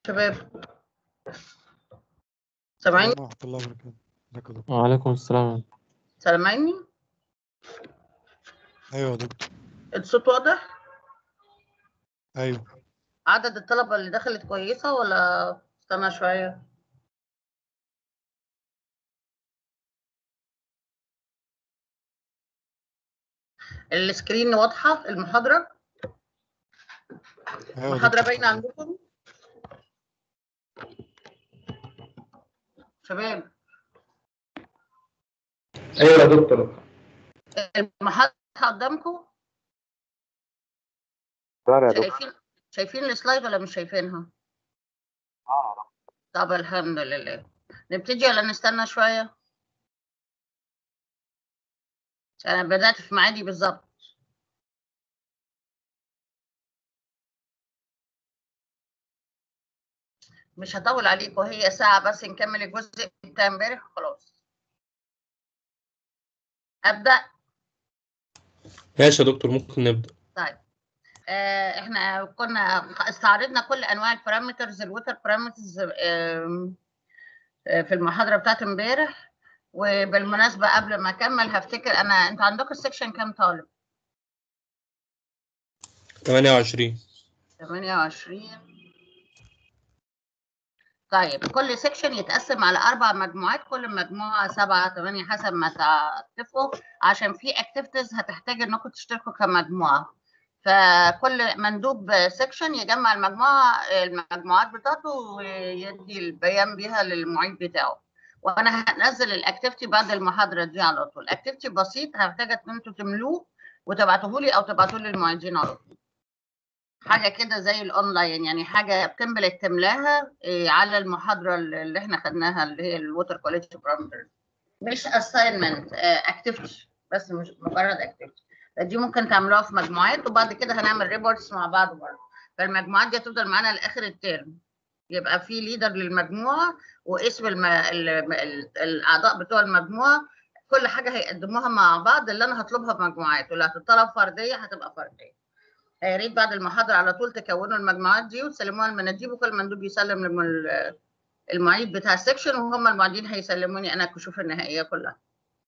شباب سامعيني ورحمة الله وبركاته ازيك يا دكتور وعليكم السلام سامعيني ايوه يا دكتور الصوت واضح ايوه عدد الطلبة اللي دخلت كويسة ولا استنى شوية السكرين واضحة المحاضرة ايوه يا المحاضرة دكتور. باينة عندكم شباب ايوه يا دكتور المحاضرة قدامكم ظهر يا دكتور شايفين شايفين السلايد ولا مش شايفينها طب الحمد لله نبتدي ولا نستنى شوية أنا بدأت في ميعادي بالظبط مش هطول عليكم هي ساعة بس نكمل الجزء بتاع امبارح خلاص أبدأ ماشي يا دكتور ممكن نبدأ طيب آه، احنا كنا استعرضنا كل انواع البارامترز الووتر بارامترز في المحاضره بتاعت امبارح وبالمناسبه قبل ما اكمل هفتكر انا انتوا عندكم السكشن كام طالب 28 28 طيب كل سيكشن يتقسم على اربع مجموعات كل مجموعه سبعه ثمانيه حسب ما تتفقوا عشان في اكتيفيتيز هتحتاج انكم تشتركوا كمجموعه فكل مندوب سيكشن يجمع المجموعه المجموعات بتاعته ويدي البيان بيها للمعيد بتاعه وانا هنزل الاكتيفيتي بعد المحاضره دي على طول اكتيفيتي بسيط هحتاج ان انتوا تملوه وتبعتوه لي او تبعتوه للمعيدين على طول حاجه كده زي الاونلاين يعني حاجه بتمبلت تملاها إيه، على المحاضره اللي احنا خدناها اللي هي الووتر كواليتي بارامترز مش اساينمنت اكتيفيتي بس مش مجرد اكتيفيتي دي ممكن تعملوها في مجموعات وبعد كده هنعمل ريبورتس مع بعض برضه فالمجموعات دي هتفضل معانا لاخر الترم يبقى في ليدر للمجموعه واسم الم... ال... ال... الاعضاء بتوع المجموعه كل حاجه هيقدموها مع بعض اللي انا هطلبها في مجموعات واللي هتطلب فرديه هتبقى فرديه يا ريت بعد المحاضره على طول تكونوا المجموعات دي وتسلموها للمناديب وكل مندوب يسلم للم- المعيد بتاع السكشن وهم المعيدين هيسلموني انا الكشوف النهائيه كلها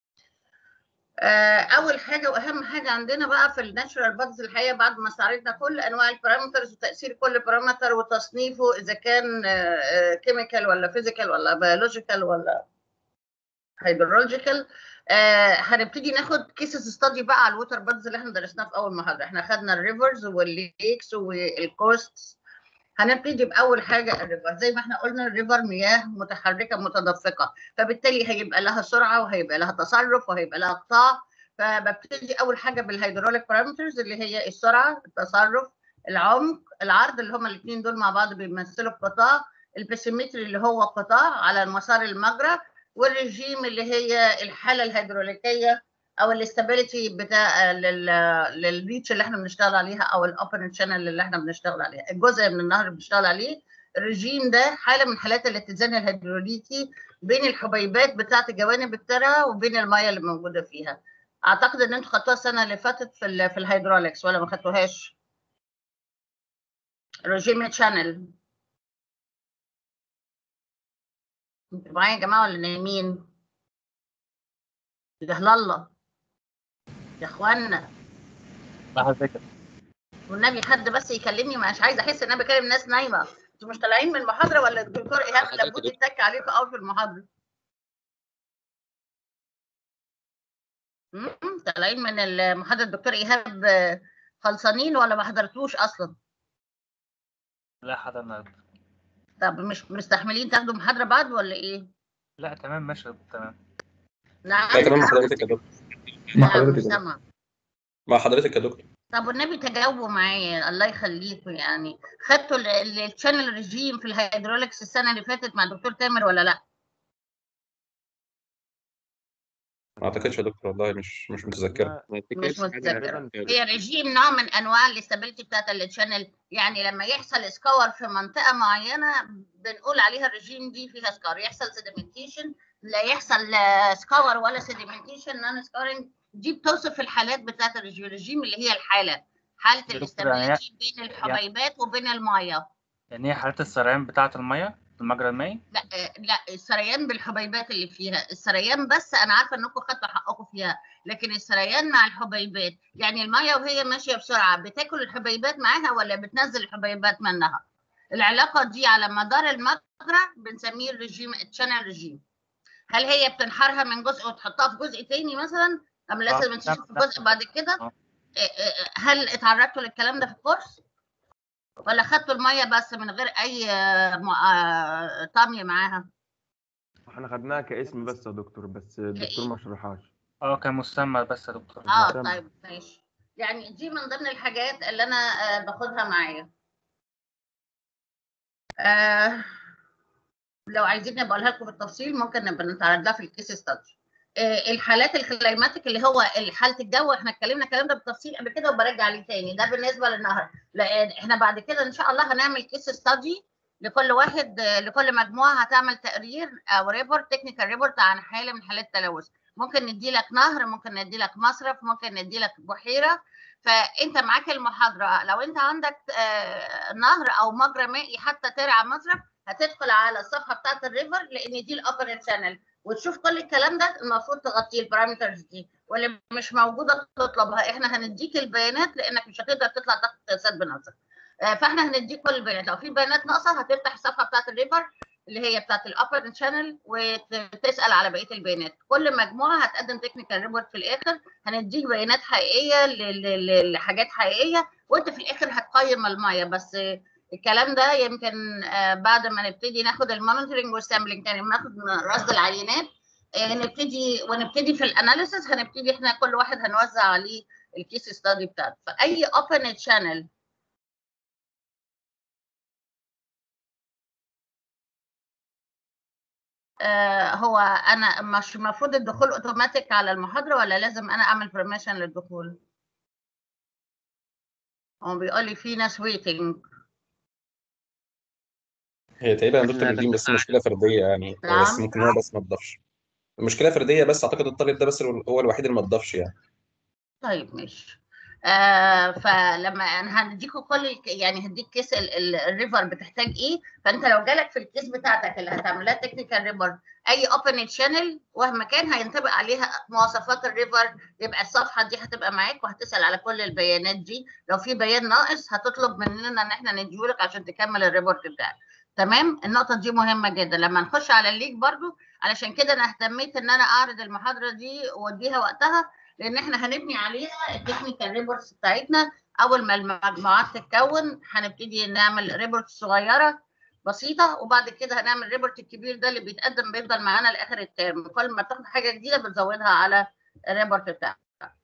آه، اول حاجه واهم حاجه عندنا بقى في الناتشورال بادز الحقيقه بعد ما استعرضنا كل انواع البارامترز وتاثير كل بارامتر وتصنيفه اذا كان كيميكال ولا فيزيكال ولا بيولوجيكال ولا هيدرولوجيكال آه هنبتدي ناخد كيسز ستادي بقى على الووتر بادز اللي احنا درسناه في اول محاضره احنا خدنا الريفرز والليكس والكوستس هنبتدي باول حاجه الريفر زي ما احنا قلنا الريفر مياه متحركه متدفقه فبالتالي هيبقى لها سرعه وهيبقى لها تصرف وهيبقى لها قطاع فببتدي اول حاجه بالهيدروليك بارامترز اللي هي السرعه التصرف العمق العرض اللي هما الاثنين دول مع بعض بيمثلوا القطاع البسيمتري اللي هو قطاع على مسار المجرى والرجيم اللي هي الحاله الهيدروليكيه او الاستابيليتي بتاع لل- للريتش اللي احنا بنشتغل عليها او الاوبن شانل اللي احنا بنشتغل عليها الجزء من النهر اللي بنشتغل عليه الرجيم ده حاله من حالات الاتزان الهيدروليكي بين الحبيبات بتاعه جوانب الترعه وبين الميه اللي موجوده فيها اعتقد ان انتوا خدتوها السنه اللي فاتت في ال في الهيدروليكس ولا ما خدتوهاش رجيم شانل انتوا معايا يا جماعه ولا نايمين يا هلا الله يا اخوانا والنبي حد بس يكلمني مش عايزه احس ان انا بكلم ناس نايمه انتوا مش طالعين من المحاضره ولا الدكتور ايهاب حضرتك يا لابد دكتور. يتك عليكم قوي في المحاضره م- م، طالعين من المحاضره الدكتور ايهاب آه، خلصانين ولا ما حضرتوش اصلا لا حضرنا طب مش مستحملين تاخدوا محاضره بعد ولا ايه لا تمام ماشي تمام نعم لا تمام مع حضرتك يا دكتور مع نعم، حضرتك يا مش دكتور. سامعة. مع حضرتك يا دكتور طب والنبي تجاوبوا معايا الله يخليكم يعني خدتوا الشانل ريجيم في الهيدروليكس السنه اللي فاتت مع دكتور تامر ولا لا ما اعتقدش يا دكتور والله مش مش متذكره لا، مش متذكرة هي ريجيم نوع من انواع الاستابيليتي بتاعت الشانل يعني لما يحصل سكور في منطقه معينه بنقول عليها الريجيم دي فيها سكور يحصل سيديمنتيشن لا يحصل لا سكور ولا سيديمنتيشن نون سكورنج دي بتوصف الحالات بتاعت الريجيم الريجيم اللي هي الحاله حاله يا دكتور يعني- الاستابيليتي بين الحبيبات وبين الميه يعني هي حالات السريان بتاعة المية في المجرى المائي لا آه، لا السريان بالحبيبات اللي فيها السريان بس انا عارفه انكم خدتوا حقكم فيها لكن السريان مع الحبيبات يعني الميه وهي ماشيه بسرعه بتاكل الحبيبات معاها ولا بتنزل الحبيبات منها العلاقه دي على مدار المجرى بنسميه الرجيم التشانل رجيم هل هي بتنحرها من جزء وتحطها في جزء تاني مثلا ام لازم آه، تشوف في لا، جزء بعد كده آه. آه، آه، هل اتعرضتوا للكلام ده في الكورس ولا خدتوا الميه بس من غير اي آه، م- آه، طمي معاها احنا خدناها كاسم بس يا دكتور بس الدكتور ما شرحهاش اه كان مسمى بس يا دكتور اه تمام. طيب ماشي يعني دي من ضمن الحاجات اللي انا آه باخدها معايا آه لو عايزين نبقى اقولها لكم بالتفصيل ممكن نبقى نتعرض لها في الكيس ستادي آه الحالات الكليماتيك اللي هو حاله الجو احنا اتكلمنا الكلام ده بالتفصيل قبل كده وبرجع عليه تاني ده بالنسبه للنهر لان احنا بعد كده ان شاء الله هنعمل كيس ستادي لكل واحد آه، لكل مجموعه هتعمل تقرير او ريبورت تكنيكال ريبورت عن حاله من حالات التلوث ممكن ندي لك نهر ممكن ندي لك مصرف ممكن ندي لك بحيره فانت معاك المحاضره لو انت عندك آه، نهر او مجرى مائي حتى ترعى مصرف هتدخل على الصفحه بتاعت الريفر لان دي الابر تشانل وتشوف كل الكلام ده المفروض تغطيه البارامترز دي واللي مش موجوده تطلبها احنا هنديك البيانات لانك مش هتقدر تطلع تاخد قياسات بنفسك آه، فاحنا هنديك كل البيانات لو في بيانات ناقصه هتفتح الصفحه بتاعت الريفر اللي هي بتاعت الابر شانل وتسال على بقيه البيانات كل مجموعه هتقدم تكنيكال ريبورت في الاخر هنديك بيانات حقيقيه ل- ل- ل- لحاجات حقيقيه وانت في الاخر هتقيم الميه بس آه، الكلام ده يمكن آه، بعد ما نبتدي ناخد المونيتورنج والسامبلنج يعني ناخد رصد العينات آه، نبتدي ونبتدي في الاناليسيس هنبتدي احنا كل واحد هنوزع عليه الكيس ستادي بتاعته فاي اوبن تشانل آه، هو انا مش المفروض الدخول اوتوماتيك على المحاضره ولا لازم انا اعمل برميشن للدخول هو بيقول لي في ناس ويتنج هي تقريبا يا دكتور لا، نادين لا. بس مشكله فرديه يعني هو نعم. بس ممكن هو بس ما تضافش المشكله فرديه بس اعتقد الطالب ده بس هو الوحيد اللي ما تضافش يعني طيب ماشي آه فلما انا هنديكوا كل الك- يعني هديك كيس ال- ال- الريفر بتحتاج ايه فانت لو جالك في الكيس بتاعتك اللي هتعملها تكنيكال ريفر اي اوبن تشانل ومهما كان هينطبق عليها مواصفات الريفر يبقى الصفحه دي هتبقى معاك وهتسال على كل البيانات دي لو في بيان ناقص هتطلب مننا ان احنا نديهولك عشان تكمل الريبورت بتاعك تمام النقطه دي مهمه جدا لما نخش على الليك برضو علشان كده انا اهتميت ان انا اعرض المحاضره دي واديها وقتها لان احنا هنبني عليها التكنيكال ريبورتس بتاعتنا اول ما المجموعات تتكون هنبتدي نعمل ريبورت صغيره بسيطه وبعد كده هنعمل الريبورت الكبير ده اللي بيتقدم بيفضل معانا لاخر الترم كل ما تاخد حاجه جديده بتزودها على الريبورت بتاعك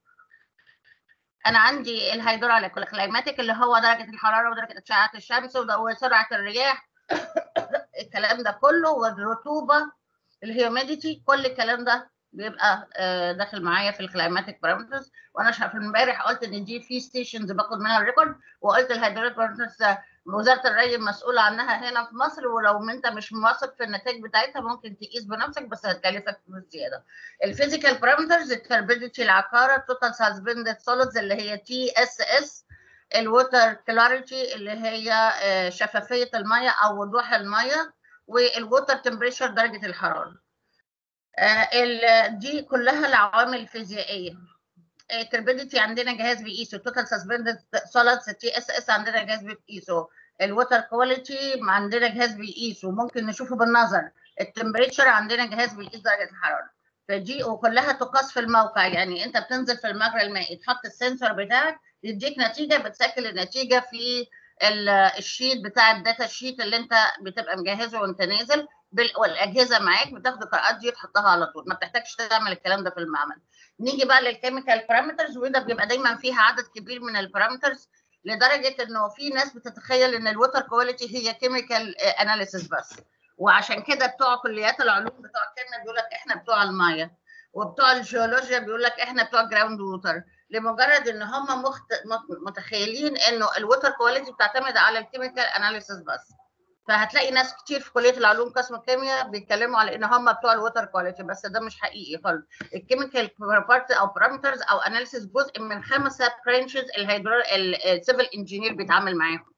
انا عندي الهيدروليك والكلايماتيك اللي هو درجه الحراره ودرجه اشعه الشمس وده- وسرعه الرياح الكلام ده كله والرطوبه الهيوميديتي كل الكلام ده بيبقى آه، داخل معايا في الكلايماتيك بارامترز وانا شايف امبارح قلت ان دي في ستيشنز باخد منها الريكورد وقلت الهيدروليك بارامترز وزاره الري مسؤوله عنها هنا في مصر ولو انت مش واثق في النتائج بتاعتها ممكن تقيس بنفسك بس هتكلفك فلوس زياده. الفيزيكال بارامترز التربيديتي العقاره التوتال سسبندد سوليدز اللي هي تي اس اس الووتر كلاريتي اللي هي آه، شفافيه الميه او وضوح الميه والووتر تمبريتشر درجه الحراره. آه، ال- دي كلها العوامل الفيزيائيه التربيديتي عندنا جهاز بيقيسه توتال سسبندد سوليدز تي اس اس عندنا جهاز بيقيسه الووتر كواليتي عندنا جهاز بيقيسه ممكن نشوفه بالنظر التمبريتشر عندنا جهاز بيقيس درجه الحراره فدي وكلها تقاس في الموقع يعني انت بتنزل في المجرى المائي تحط السنسور بتاعك يديك نتيجه بتسجل النتيجه في ال- الشيت بتاع الداتا شيت اللي انت بتبقى مجهزه وانت نازل بال- والاجهزه معاك بتاخد القراءات دي تحطها على طول ما بتحتاجش تعمل الكلام ده في المعمل نيجي بقى للكيميكال بارامترز وده بيبقى دايما فيها عدد كبير من البارامترز لدرجه انه في ناس بتتخيل ان الووتر كواليتي هي كيميكال اناليسيس بس وعشان كده بتوع كليات العلوم بتوع الكيمياء بيقول لك احنا بتوع الميه وبتوع الجيولوجيا بيقول لك احنا بتوع جراوند ووتر لمجرد ان هم مخت... مت- متخيلين انه الووتر كواليتي بتعتمد على الكيميكال اناليسيس بس فهتلاقي ناس كتير في كليه العلوم قسم الكيمياء بيتكلموا على ان هم بتوع الووتر كواليتي بس ده مش حقيقي خالص الكيميكال بارت او بارامترز او اناليسيس جزء من خمسه برانشز الهيدرو السيفل انجينير بيتعامل معاهم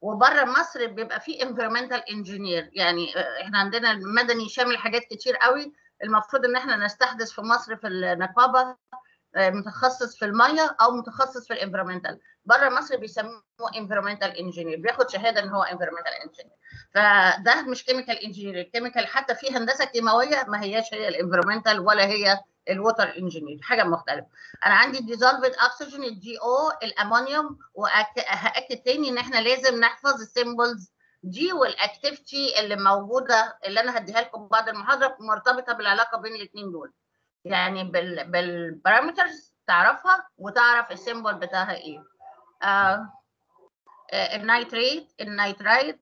وبره مصر بيبقى في انفيرمنتال انجينير يعني آه، احنا عندنا المدني شامل حاجات كتير قوي المفروض ان احنا نستحدث في مصر في النقابه آه، متخصص في الميه او متخصص في الانفيرمنتال بره مصر بيسموه انفيرمنتال انجينير بياخد شهاده ان هو انفيرمنتال انجينير فده مش كيميكال انجينير الكيميكال حتى في هندسه كيماويه ما هياش هي الانفيرمنتال ولا هي الووتر انجينير حاجه مختلفه انا عندي ديزولفد اكسجين الجي او الامونيوم وهاكد تاني ان احنا لازم نحفظ السيمبلز دي والاكتيفيتي اللي موجوده اللي انا هديها لكم بعد المحاضره مرتبطه بالعلاقه بين الاثنين دول يعني بال بالبارامترز تعرفها وتعرف السيمبل بتاعها ايه آه آه، النيتريت النيترايت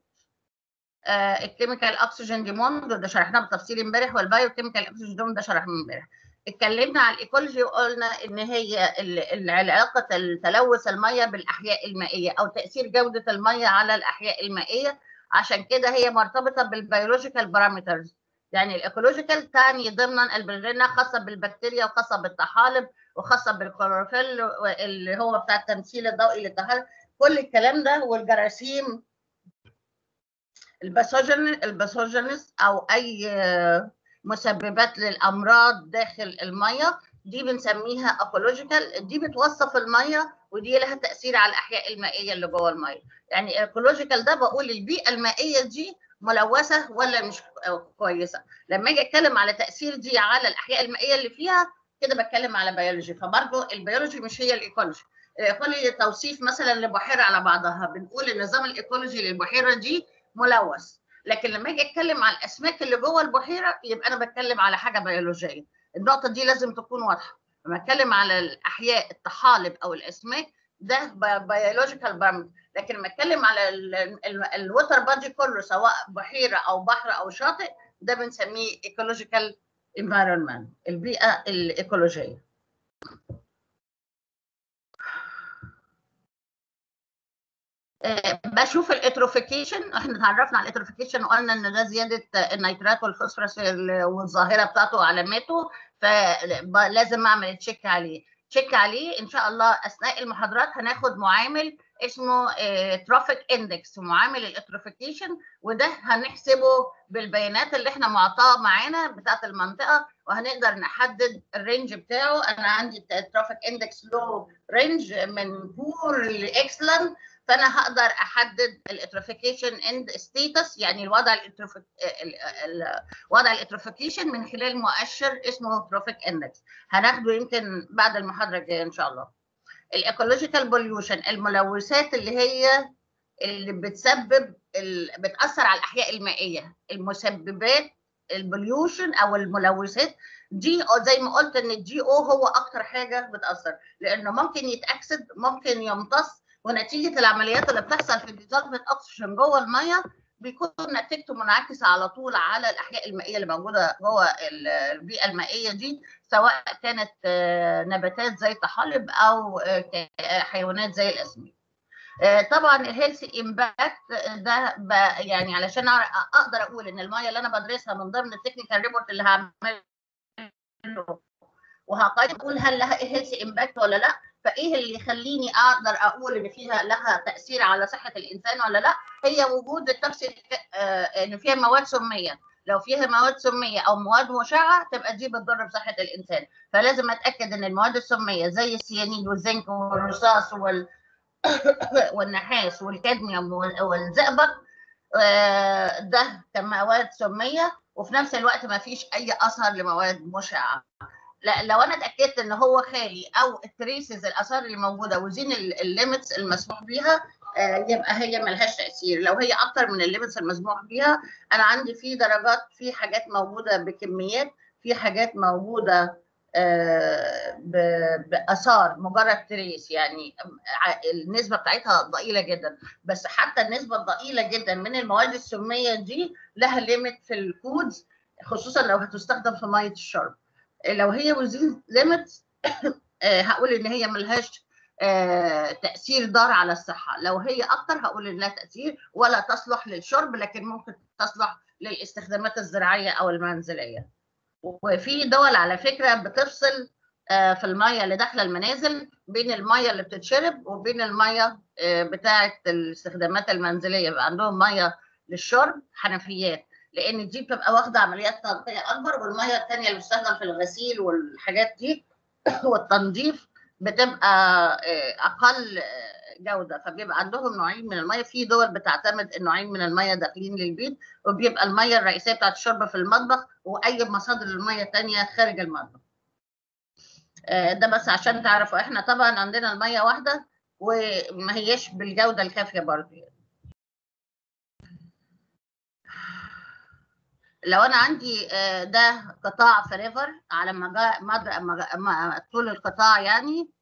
آه الكيميكال اكسجين ديموند وده شرحناه بالتفصيل امبارح والبايو كيميكال اكسجين ديموند ده شرحناه امبارح اتكلمنا على الايكولوجي وقلنا ان هي ال- العلاقه التلوث الميه بالاحياء المائيه او تاثير جوده الميه على الاحياء المائيه عشان كده هي مرتبطه بالبيولوجيكال بارامترز يعني الايكولوجيكال تعني ضمنا البلرينا خاصه بالبكتيريا وخاصه بالطحالب وخاصه بالكلوروفيل اللي هو بتاع التمثيل الضوئي للطحالب كل الكلام ده والجراثيم الباثوجين الباثوجينس او اي آه، مسببات للامراض داخل الميه دي بنسميها ايكولوجيكال دي بتوصف الميه ودي لها تاثير على الاحياء المائيه اللي جوه الميه يعني ايكولوجيكال ده بقول البيئه المائيه دي ملوثه ولا مش كويسه لما اجي اتكلم على تاثير دي على الاحياء المائيه اللي فيها كده بتكلم على بيولوجي فبرضه البيولوجي مش هي الايكولوجي الايكولوجي توصيف مثلا لبحيره على بعضها بنقول النظام الايكولوجي للبحيره دي ملوث لكن لما اجي اتكلم على الاسماك اللي جوه البحيره يبقى انا بتكلم على حاجه بيولوجيه النقطه دي لازم تكون واضحه لما اتكلم على الاحياء الطحالب او الاسماك ده بيولوجيكال بارامتر لكن لما اتكلم على الووتر بادي كله سواء بحيره او بحر او شاطئ ده بنسميه ايكولوجيكال environment البيئه الايكولوجيه آه، بشوف الاتروفيكيشن احنا اتعرفنا على الاتروفيكيشن وقلنا ان ده زياده النيترات والفوسفورس ال- والظاهره بتاعته وعلاماته فلازم اعمل تشيك عليه تشيك عليه ان شاء الله اثناء المحاضرات هناخد معامل اسمه ترافيك اندكس معامل الاتروفيكيشن وده هنحسبه بالبيانات اللي احنا معطاه معانا بتاعه المنطقه وهنقدر نحدد الرينج بتاعه انا عندي الترافيك اندكس له رينج من بور لاكسلنت فانا هقدر احدد الاتروفيكيشن اند ستيتس يعني الوضع الاتروفيك ال- ال- وضع الاتروفيكيشن من خلال مؤشر اسمه تروفيك اندكس هناخده يمكن بعد المحاضره الجايه ان شاء الله الايكولوجيكال بوليوشن الملوثات اللي هي اللي بتسبب ال... بتاثر على الاحياء المائيه المسببات البوليوشن او الملوثات دي أو زي ما قلت ان الجي او هو اكتر حاجه بتاثر لانه ممكن يتاكسد ممكن يمتص ونتيجه العمليات اللي بتحصل في ديزولفت اكسجين جوه الميه بيكون نتيجته منعكسه على طول على الاحياء المائيه اللي موجوده جوه ال- البيئه المائيه دي سواء كانت آه، نباتات زي الطحالب او آه، ك- آه، حيوانات زي الاسماك. آه، طبعا الهيلث امباكت ده ب- يعني علشان أعرف- اقدر اقول ان الميه اللي انا بدرسها من ضمن التكنيكال ريبورت اللي هعمله وهقيم اقول هل لها هيلث امباكت ولا لا فايه اللي يخليني اقدر اقول ان فيها لها تاثير على صحه الانسان ولا لا هي وجود التوكسيك آه، ان فيها مواد سميه لو فيها مواد سميه او مواد مشعه تبقى دي بتضر بصحه الانسان فلازم اتاكد ان المواد السميه زي السيانيد والزنك والرصاص وال والنحاس والكادميوم وال- والزئبق آه، ده كمواد سميه وفي نفس الوقت ما فيش اي اثر لمواد مشعه لا لو انا اتاكدت ان هو خالي او التريسز الاثار اللي موجوده وزين الليميتس المسموح بيها آه، يبقى هي ملهاش تاثير لو هي اكتر من الليميتس المسموح بيها انا عندي في درجات في حاجات موجوده بكميات في حاجات موجوده آه، ب- باثار مجرد تريس يعني ع- النسبه بتاعتها ضئيله جدا بس حتى النسبه الضئيله جدا من المواد السميه دي لها ليميت في الكودز خصوصا لو هتستخدم في ميه الشرب لو هي وزين ليميت هقول ان هي ملهاش آه، تاثير ضار على الصحه لو هي اكتر هقول ان لها تاثير ولا تصلح للشرب لكن ممكن تصلح للاستخدامات الزراعيه او المنزليه وفي دول على فكره بتفصل آه، في الميه اللي داخله المنازل بين الميه اللي بتتشرب وبين الميه آه، بتاعه الاستخدامات المنزليه بيبقى عندهم ميه للشرب حنفيات لان دي بتبقى واخده عمليات تنقيه اكبر والميه الثانيه اللي بتستخدم في الغسيل والحاجات دي والتنظيف بتبقى آه، اقل آه، جوده فبيبقى عندهم نوعين من الميه في دول بتعتمد النوعين من الميه داخلين للبيت وبيبقى الميه الرئيسيه بتاعت الشرب في المطبخ واي مصادر الميه تانية خارج المطبخ آه، ده بس عشان تعرفوا احنا طبعا عندنا الميه واحده وما هيش بالجوده الكافيه برضه يعني. لو انا عندي آه، ده قطاع فريفر على مجا- مدى مجا- ما- طول القطاع يعني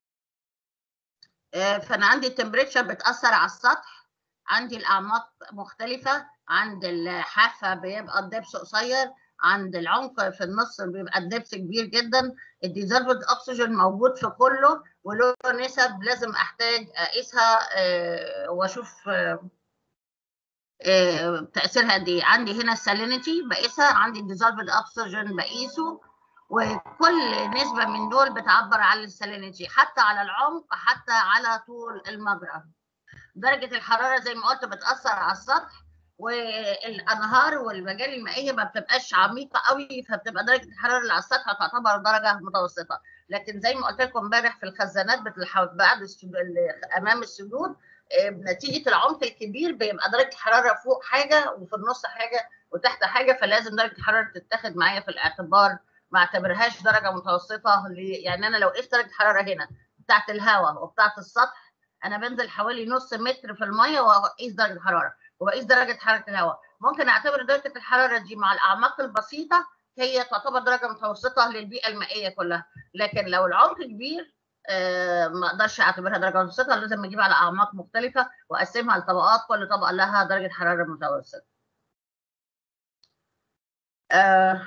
آه، فانا عندي التمبريتشر بتاثر على السطح عندي الاعماق مختلفه عند الحافه بيبقى الدبس قصير عند العمق في النص بيبقى الدبس كبير جدا الديزرفد اكسجين موجود في كله وله نسب لازم احتاج اقيسها آه، واشوف آه، آه، تاثيرها قد ايه عندي هنا السالينيتي بقيسها عندي الديزولفد اكسجين بقيسه وكل نسبه من دول بتعبر عن السالينيتي حتى على العمق حتى على طول المجرى درجه الحراره زي ما قلت بتاثر على السطح والانهار والمجاري المائيه ما بتبقاش عميقه قوي فبتبقى درجه الحراره اللي على السطح تعتبر درجه متوسطه لكن زي ما قلت لكم امبارح في الخزانات بتلح- بعد السد- اللي امام السدود آه، نتيجه العمق الكبير بيبقى درجه الحراره فوق حاجه وفي النص حاجه وتحت حاجه فلازم درجه الحراره تتاخد معايا في الاعتبار ما اعتبرهاش درجه متوسطه ل- يعني انا لو قست درجه الحراره هنا بتاعت الهواء وبتاعت السطح انا بنزل حوالي نص متر في الميه واقيس درجه الحراره وبقيس درجه حراره الهواء ممكن اعتبر درجه الحراره دي مع الاعماق البسيطه هي تعتبر درجه متوسطه للبيئه المائيه كلها لكن لو العمق كبير آه، ما اقدرش اعتبرها درجه متوسطه لازم اجيب على اعماق مختلفه واقسمها لطبقات كل طبقه لها درجه حراره متوسطه آه،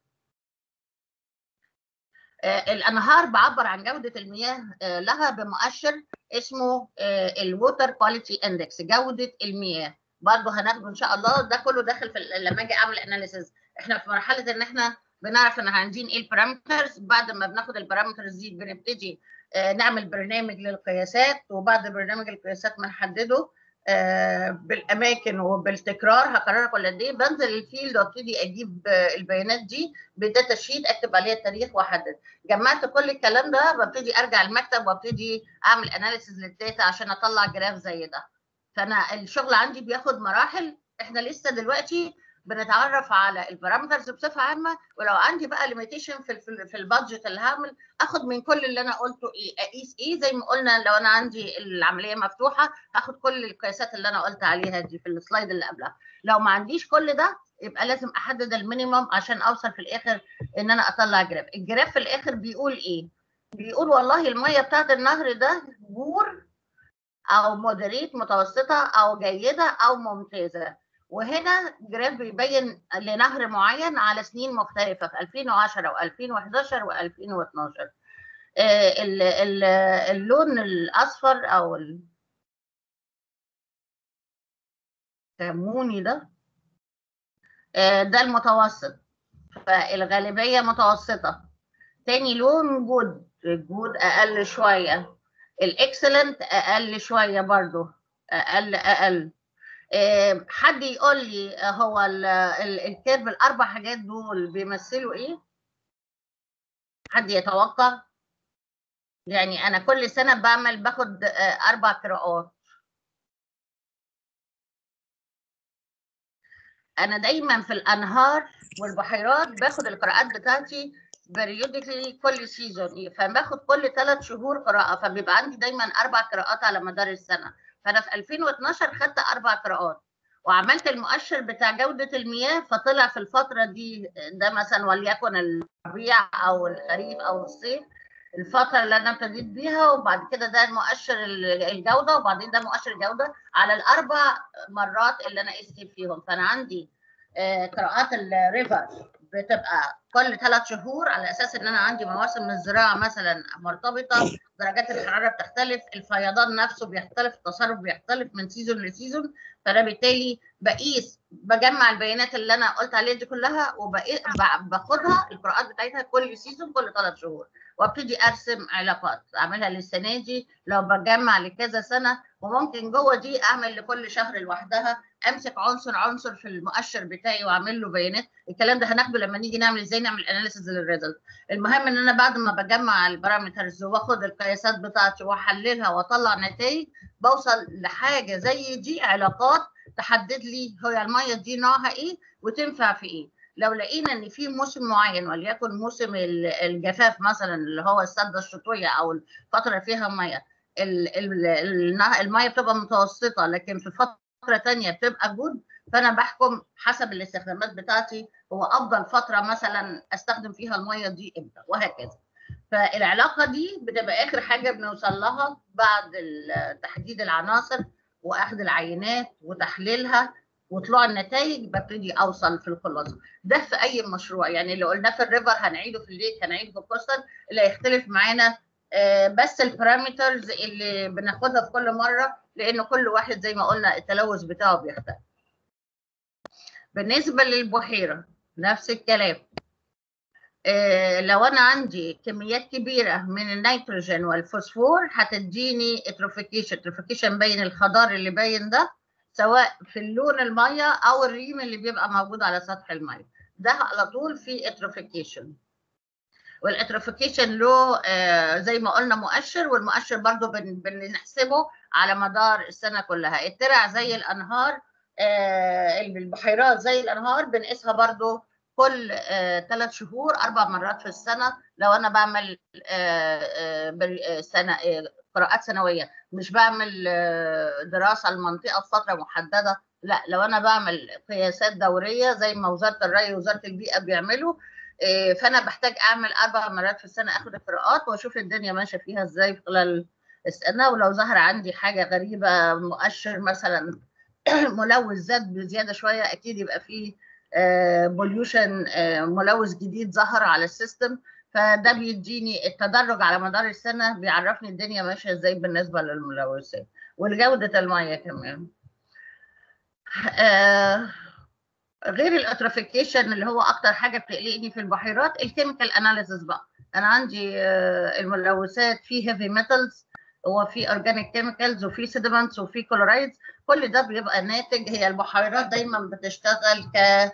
آه، الانهار بعبر عن جوده المياه آه، لها بمؤشر اسمه الووتر كواليتي اندكس جوده المياه برضه هناخده ان شاء الله ده كله داخل في ال- لما اجي اعمل اناليسيز احنا في مرحله ان احنا بنعرف ان عايزين ايه البارامترز بعد ما بناخد البارامترز دي بنبتدي آه، نعمل برنامج للقياسات وبعد برنامج القياسات بنحدده آه، بالاماكن وبالتكرار هكررها كل قد ايه بنزل الفيلد وابتدي اجيب آه، البيانات دي بداتا شيت اكتب عليها التاريخ واحدد جمعت كل الكلام ده ببتدي ارجع المكتب وابتدي اعمل اناليسيز للداتا عشان اطلع جراف زي ده فانا الشغل عندي بياخد مراحل احنا لسه دلوقتي بنتعرف على البارامترز بصفه عامه ولو عندي بقى ليميتيشن في ال في البادجت اللي هعمل اخد من كل اللي انا قلته ايه اقيس ايه زي ما قلنا لو انا عندي العمليه مفتوحه هاخد كل القياسات اللي انا قلت عليها دي في السلايد اللي قبلها لو ما عنديش كل ده يبقى لازم احدد المينيمم عشان اوصل في الاخر ان انا اطلع جراف الجراف في الاخر بيقول ايه بيقول والله الميه بتاعت النهر ده بور او مودريت متوسطه او جيده او ممتازه وهنا جراف بيبين لنهر معين على سنين مختلفه في 2010 و2011 و2012 اللون الاصفر او الكموني ده آه، ده المتوسط فالغالبيه متوسطه تاني لون جود الجود اقل شويه الاكسلنت اقل شويه برضو اقل اقل آه، حد يقول لي آه، هو ال- ال- الكيرف الاربع حاجات دول بيمثلوا ايه حد يتوقع يعني انا كل سنه بعمل باخد آه، اربع قراءات انا دايما في الانهار والبحيرات باخد القراءات بتاعتي periodically كل سيزون فباخد كل ثلاث شهور قراءه فبيبقى عندي دايما اربع قراءات على مدار السنه فانا في 2012 خدت اربع قراءات وعملت المؤشر بتاع جوده المياه فطلع في الفتره دي ده مثلا وليكن الربيع او الخريف او الصيف الفتره اللي انا ابتديت بيها وبعد كده ده مؤشر الجوده وبعدين ده مؤشر الجوده على الاربع مرات اللي انا قست فيهم فانا عندي آه، قراءات الريفر بتبقى كل ثلاث شهور على اساس ان انا عندي مواسم الزراعه مثلا مرتبطه درجات الحراره بتختلف الفيضان نفسه بيختلف التصرف بيختلف من سيزون لسيزون فانا بالتالي بقيس بجمع البيانات اللي انا قلت عليها دي كلها وباخدها القراءات بتاعتها كل سيزون كل ثلاث شهور وابتدي ارسم علاقات اعملها للسنه دي لو بجمع لكذا سنه وممكن جوه دي اعمل لكل شهر لوحدها امسك عنصر عنصر في المؤشر بتاعي واعمل له بيانات الكلام ده هناخده لما نيجي نعمل ازاي نعمل اناليسيز للريزلت المهم ان انا بعد ما بجمع البارامترز واخد القياسات بتاعتي واحللها واطلع نتائج بوصل لحاجه زي دي علاقات تحدد لي هي الميه دي نوعها ايه وتنفع في ايه لو لقينا ان في موسم معين وليكن موسم ال- الجفاف مثلا اللي هو السده الشتويه او الفتره اللي فيها ميه ال- ال- ال- الميه بتبقى متوسطه لكن في فتره تانية بتبقى جود فانا بحكم حسب الاستخدامات بتاعتي هو افضل فتره مثلا استخدم فيها الميه دي امتى وهكذا فالعلاقه دي بتبقى اخر حاجه بنوصل لها بعد ال- تحديد العناصر واخذ العينات وتحليلها وطلوع النتائج ببتدي اوصل في الخلاصه ده في اي مشروع يعني اللي قلناه في الريفر هنعيده في الليك هنعيده في الكوستال اللي هيختلف معانا آه، بس البارامترز اللي بناخدها في كل مره لان كل واحد زي ما قلنا التلوث بتاعه بيختلف بالنسبه للبحيره نفس الكلام آه، لو انا عندي كميات كبيره من النيتروجين والفوسفور هتديني اتروفيكيشن اتروفيكيشن باين الخضار اللي باين ده سواء في اللون الميه او الريم اللي بيبقى موجود على سطح الميه ده على طول في اتروفيكيشن والاتروفيكيشن له آه، زي ما قلنا مؤشر والمؤشر برضو بن- بنحسبه على مدار السنه كلها الترع زي الانهار آه، البحيرات زي الانهار بنقيسها برضو كل ثلاث شهور اربع مرات في السنه لو انا بعمل آه، آه، بال- آه، سنه آه، قراءات سنويه مش بعمل آه، دراسه المنطقه في فتره محدده لا لو انا بعمل قياسات دوريه زي ما وزاره الري ووزاره البيئه بيعملوا آه، فانا بحتاج اعمل اربع مرات في السنه اخد القراءات واشوف الدنيا ماشيه فيها ازاي في خلال السنه ولو ظهر عندي حاجه غريبه مؤشر مثلا ملوث زاد بزياده شويه اكيد يبقى فيه بوليوشن ملوث جديد ظهر على السيستم فده بيديني التدرج على مدار السنه بيعرفني الدنيا ماشيه ازاي بالنسبه للملوثات ولجوده الميه كمان آه، غير الاتروفيكيشن اللي هو اكتر حاجه بتقلقني في البحيرات الكيميكال اناليسيس بقى انا عندي آه، الملوثات في هيفي ميتالز وفي اورجانيك كيميكالز وفي سيدمنتس وفي كلورايدز كل ده بيبقى ناتج هي البحيرات دايما بتشتغل ك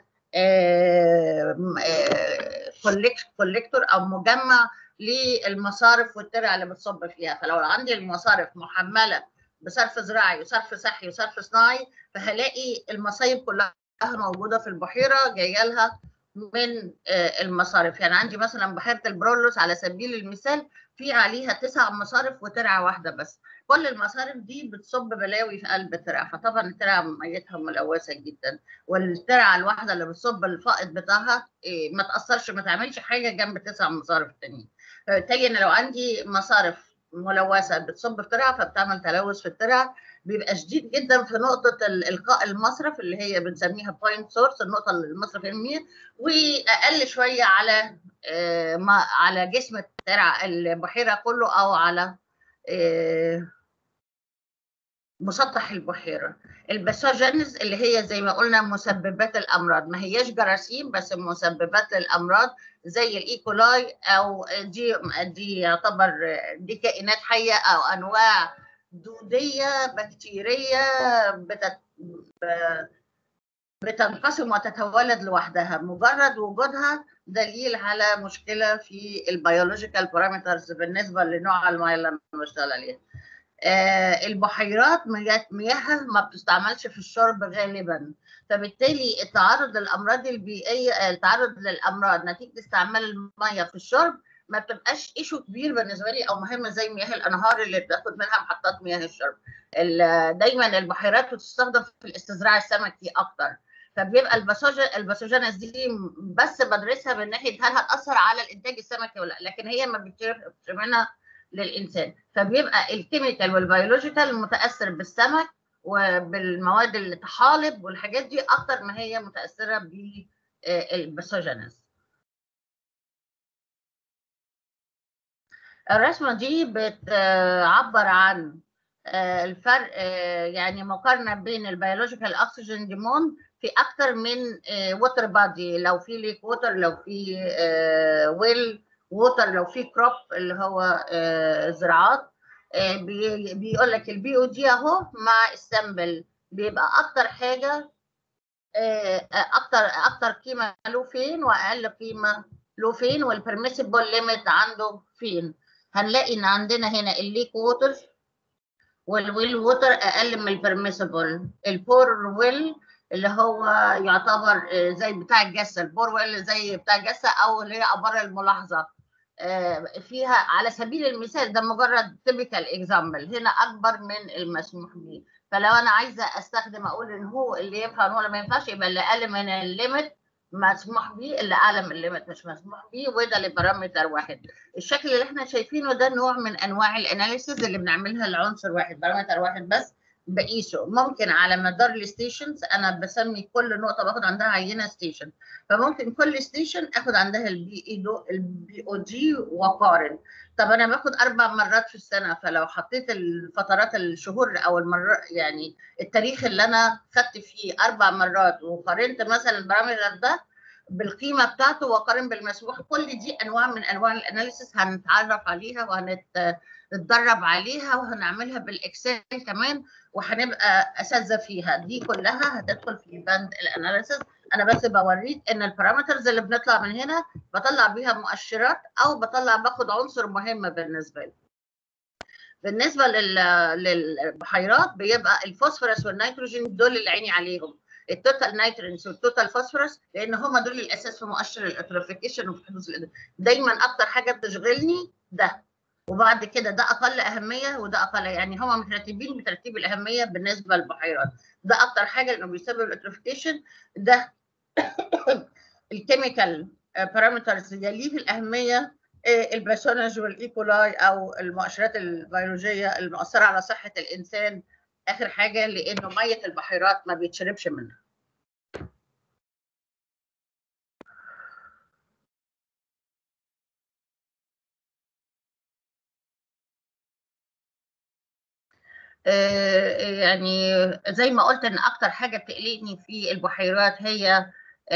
كوليكتور او مجمع للمصارف والترع اللي بتصب فيها فلو عندي المصارف محمله بصرف زراعي وصرف صحي وصرف صناعي فهلاقي المصايب كلها موجوده في البحيره جايه لها من آه، المصارف يعني عندي مثلا بحيره البرولوس على سبيل المثال في عليها تسع مصارف وترعه واحده بس كل المصارف دي بتصب بلاوي في قلب الترعه فطبعا الترعه ميتها ملوثه جدا والترعه الواحده اللي بتصب الفائض بتاعها إيه، ما تاثرش ما تعملش حاجه جنب تسع مصارف تانيين فبالتالي انا لو عندي مصارف ملوثه بتصب في ترعه فبتعمل تلوث في الترعه بيبقى شديد جدا في نقطه ال- القاء المصرف اللي هي بنسميها بوينت سورس النقطه اللي المصرف يرميها واقل شويه على آه، ما على جسم الترعه البحيره كله او على آه، مسطح البحيره الباثوجينز اللي هي زي ما قلنا مسببات الامراض ما هياش جراثيم بس مسببات للامراض زي الايكولاي او دي دي يعتبر دي كائنات حيه او انواع دوديه بكتيريه بتت بتنقسم وتتولد لوحدها مجرد وجودها دليل على مشكله في البيولوجيكال بارامترز بالنسبه لنوع المياه اللي انا بشتغل عليها آه، البحيرات مياه- مياهها ما بتستعملش في الشرب غالبا فبالتالي التعرض للامراض البيئيه آه، التعرض للامراض نتيجه استعمال المياه في الشرب ما بتبقاش ايشو كبير بالنسبه لي او مهمه زي مياه الانهار اللي بتاخد منها محطات مياه الشرب ال- دايما البحيرات بتستخدم في الاستزراع السمكي اكتر فبيبقى الباثوجين الباثوجينز دي بس بدرسها من ناحيه هل هتاثر على الانتاج السمكي ولا لا لكن هي ما بتشربش منها للانسان فبيبقى الكيميكال والبيولوجيكال متاثر بالسمك وبالمواد اللي تحالب والحاجات دي اكتر ما هي متاثره بالباثوجينز الرسمه دي بتعبر عن آه، الفرق آه، يعني مقارنه بين البيولوجيكال اكسجين ديموند في اكتر من ووتر بادي لو في ليك ووتر لو في ويل ووتر لو في كروب اللي هو آه، زراعات آه، بي- بيقول لك البي او دي اهو مع السامبل بيبقى اكتر حاجه آه، اكتر اكتر قيمه له فين واقل قيمه له فين والبرميسيبل ليميت عنده فين هنلاقي ان عندنا هنا الليك ووتر والويل ووتر اقل من البرميسيبل البور ويل اللي هو يعتبر آه، زي بتاع الجسه البور ويل زي بتاع الجسه او اللي هي ابار الملاحظه آه، فيها على سبيل المثال ده مجرد تيبيكال اكزامبل هنا اكبر من المسموح به فلو انا عايزه استخدم اقول ان هو اللي ينفع ولا ما ينفعش يبقى اللي اقل من الليميت مسموح به اللي اعلى من الليميت مش مسموح به وده لبارامتر واحد الشكل اللي احنا شايفينه ده نوع من انواع الاناليسيز اللي بنعملها لعنصر واحد بارامتر واحد بس بقيسه ممكن على مدار الستيشنز انا بسمي كل نقطه باخد عندها عينه ستيشن فممكن كل ستيشن اخد عندها البي اي دو البي او جي واقارن طب انا باخد اربع مرات في السنه فلو حطيت الفترات الشهور او المرات يعني التاريخ اللي انا خدت فيه اربع مرات وقارنت مثلا البارامتر ده بالقيمه بتاعته واقارن بالمسموح كل دي انواع من انواع الاناليسيس هنتعرف عليها وهنتدرب عليها وهنعملها بالاكسل كمان وهنبقى اساتذه فيها دي كلها هتدخل في بند الاناليسيس انا بس بوريك ان البارامترز اللي بنطلع من هنا بطلع بيها مؤشرات او بطلع باخد عنصر مهم بالنسبه لي بالنسبه لل... للبحيرات بيبقى الفوسفورس والنيتروجين دول اللي عيني عليهم التوتال نيتروجينز والتوتال فوسفورس لان هم دول الاساس في مؤشر الاتروفيكيشن وفي حدوث الإدراك. دايما اكتر حاجه بتشغلني ده وبعد كده ده اقل اهميه وده اقل يعني هم مترتبين بترتيب الاهميه بالنسبه للبحيرات ده اكتر حاجه لانه بيسبب الاتروفيكيشن ده الكيميكال بارامترز يليه في الاهميه الباسونج والايكولاي او المؤشرات البيولوجيه المؤثره على صحه الانسان اخر حاجه لانه ميه البحيرات ما بيتشربش منها يعني زي ما قلت ان اكتر حاجه بتقلقني في البحيرات هي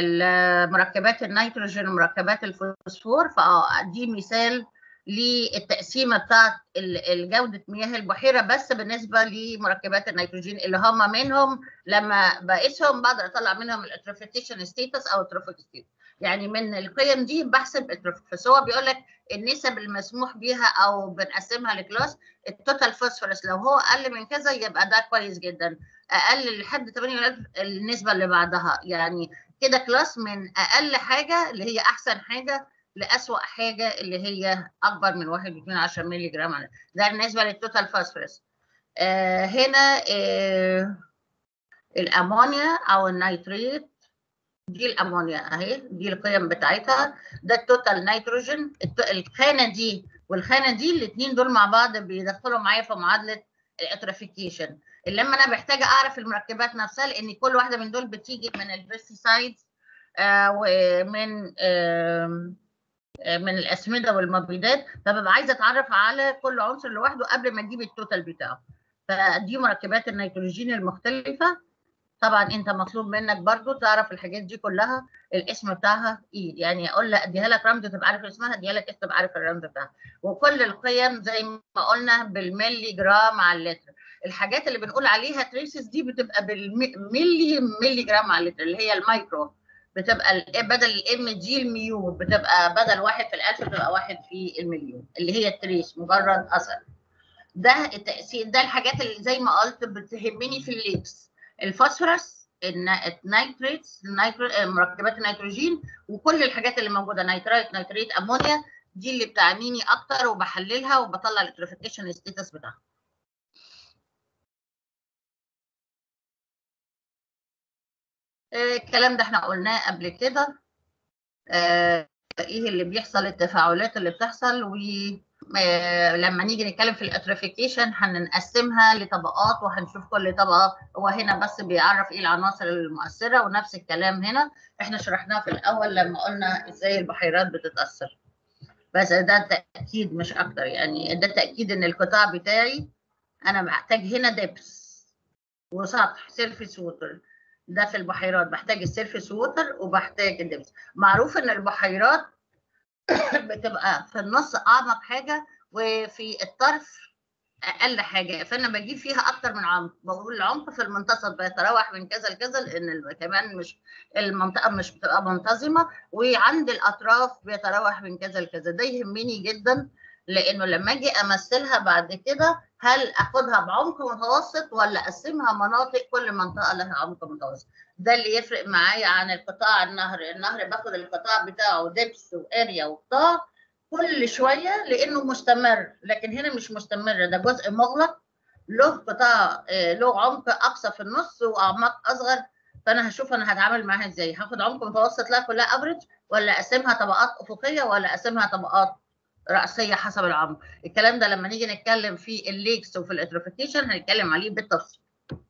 مركبات النيتروجين ومركبات الفوسفور فدي مثال للتقسيمه بتاعت جوده مياه البحيره بس بالنسبه لمركبات النيتروجين اللي هم منهم لما بقيسهم بقدر اطلع منهم الاتروفيكيشن ستيتس او التروفيك ستيتس يعني من القيم دي بحسب التروفيك بس هو بيقول لك النسب المسموح بيها او بنقسمها لكلاس التوتال فوسفورس لو هو اقل من كذا يبقى ده كويس جدا اقل لحد 8000 النسبه اللي بعدها يعني كده كلاس من اقل حاجه اللي هي احسن حاجه لأسوأ حاجة اللي هي أكبر من 1.12 مللي جرام ده بالنسبة للتوتال فوسفورس آه هنا آه الأمونيا أو النيتريت دي الأمونيا أهي دي القيم بتاعتها ده التوتال نيتروجين الخانة دي والخانة دي الاثنين دول مع بعض بيدخلوا معايا في معادلة الاترافيكيشن اللي لما أنا محتاجة أعرف المركبات نفسها لأن كل واحدة من دول بتيجي من البيستيسايدز آه ومن آه من الاسمده والمبيدات فببقى عايزه اتعرف على كل عنصر لوحده قبل ما اجيب التوتال بتاعه فدي مركبات النيتروجين المختلفه طبعا انت مطلوب منك برضو تعرف الحاجات دي كلها الاسم بتاعها ايه يعني اقول لك اديها لك رمز تبقى عارف اسمها اديها لك اسم تبقى عارف الرمز بتاعها وكل القيم زي ما قلنا بالملي جرام على اللتر الحاجات اللي بنقول عليها تريسز دي بتبقى بالملي ملي جرام على اللتر اللي هي المايكرو بتبقى بدل الام جي الميو بتبقى بدل واحد في الالف بتبقى واحد في المليون اللي هي التريس مجرد اثر ده التاثير ده الحاجات اللي زي ما قلت بتهمني في الليكس الفوسفورس النيتريتس مركبات النيتروجين وكل الحاجات اللي موجوده نيتريت نيتريت امونيا دي اللي بتعنيني اكتر وبحللها وبطلع الاتروفيكيشن ستيتس بتاعها الكلام ده احنا قلناه قبل كده اه ايه اللي بيحصل التفاعلات اللي بتحصل ولما نيجي نتكلم في الاتريفيكيشن هنقسمها لطبقات وهنشوف كل طبقه هو هنا بس بيعرف ايه العناصر المؤثره ونفس الكلام هنا احنا شرحناه في الاول لما قلنا ازاي البحيرات بتتاثر بس ده تاكيد مش اكتر يعني ده تاكيد ان القطاع بتاعي انا محتاج هنا دبس وسطح سيرفيس ووتر ده في البحيرات بحتاج السيرفيس ووتر وبحتاج الدبس معروف ان البحيرات بتبقى في النص اعمق حاجه وفي الطرف اقل حاجه فانا بجيب فيها اكتر من عمق بقول العمق في المنتصف بيتراوح من كذا لكذا لان ال- كمان مش المنطقه مش بتبقى منتظمه وعند الاطراف بيتراوح من كذا لكذا ده يهمني جدا لانه لما اجي امثلها بعد كده هل اخدها بعمق متوسط ولا اقسمها مناطق كل منطقه لها عمق متوسط ده اللي يفرق معايا عن القطاع النهر النهر باخد القطاع بتاعه دبس واريا وقطاع كل شويه لانه مستمر لكن هنا مش مستمر ده جزء مغلق له قطاع آه، له عمق اقصى في النص واعماق اصغر فانا هشوف انا هتعامل معاها ازاي هاخد عمق متوسط لها كلها افريج ولا اقسمها طبقات افقيه ولا اقسمها طبقات رأسية حسب العمر الكلام ده لما نيجي نتكلم في الليكس وفي الاتروفيكيشن هنتكلم عليه بالتفصيل